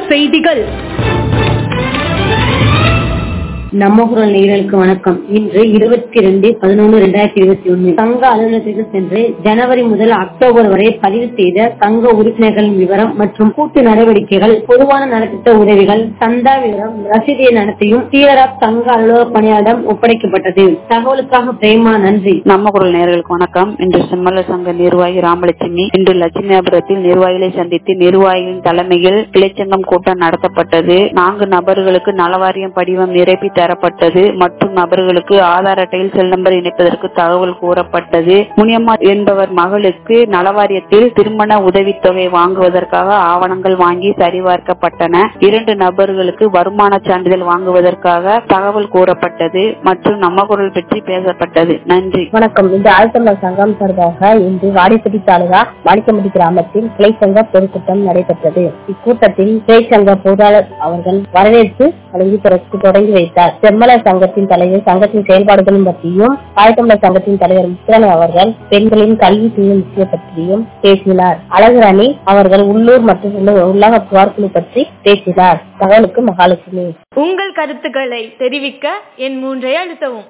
செய்திகள் நம்ம குரல் நேயர்களுக்கு வணக்கம் இன்று இருபத்தி ரெண்டு பதினொன்று இரண்டாயிரத்தி இருபத்தி ஒன்னு சங்க அலுவலகத்திற்கு சென்று ஜனவரி முதல் அக்டோபர் வரை பதிவு செய்த சங்க உறுப்பினர்களின் விவரம் மற்றும் கூட்டு நடவடிக்கைகள் பொதுவான நலத்திட்ட உதவிகள் சந்தா விவரம் ரசீதிய நடத்தையும் சீரராப் சங்க அலுவலக பணியாளரிடம் ஒப்படைக்கப்பட்டது தகவலுக்காக பிரேமா நன்றி நம்ம குரல் நேயர்களுக்கு வணக்கம் இன்று செம்மல சங்க நிர்வாகி ராமலட்சுமி இன்று லட்சுமியாபுரத்தில் நிர்வாகிகளை சந்தித்து நிர்வாகிகளின் தலைமையில் கிளைச்சங்கம் கூட்டம் நடத்தப்பட்டது நான்கு நபர்களுக்கு நலவாரியம் படிவம் நிரப்பி தரப்பட்டது மற்றும் நபர்களுக்கு ஆதார் அட்டையில் செல் நம்பர் இணைப்பதற்கு தகவல் கூறப்பட்டது முனியம்மா என்பவர் மகளுக்கு நலவாரியத்தில் திருமண உதவித்தொகை வாங்குவதற்காக ஆவணங்கள் வாங்கி சரிபார்க்கப்பட்டன இரண்டு நபர்களுக்கு வருமான சான்றிதழ் வாங்குவதற்காக தகவல் கூறப்பட்டது மற்றும் நம்ம குரல் பற்றி பேசப்பட்டது நன்றி வணக்கம் இந்த ஆழ்த்தமிழர் சங்கம் சார்பாக இன்று வாடிப்பட்டி தாலுகா வாடிக்கம்பட்டி கிராமத்தில் கிளை சங்க பொதுக்கூட்டம் நடைபெற்றது இக்கூட்டத்தில் கிளை சங்க பொருளாளர் அவர்கள் வரவேற்பு வழங்கி தொடர்ச்சி தொடங்கி வைத்தார் செம்மல சங்கத்தின் தலைவர் சங்கத்தின் செயல்பாடுகளும் பற்றியும் ஆழ்த்தமிழர் சங்கத்தின் தலைவர் முத்துராணி அவர்கள் பெண்களின் கல்வி செய்யும் விஷயம் பற்றியும் பேசினார் அழகுராணி அவர்கள் உள்ளூர் மற்றும் உள்ளக புகார் குழு பற்றி பேசினார் தகவலுக்கு மகாலட்சுமி உங்கள் கருத்துக்களை தெரிவிக்க என் மூன்றை அழுத்தவும்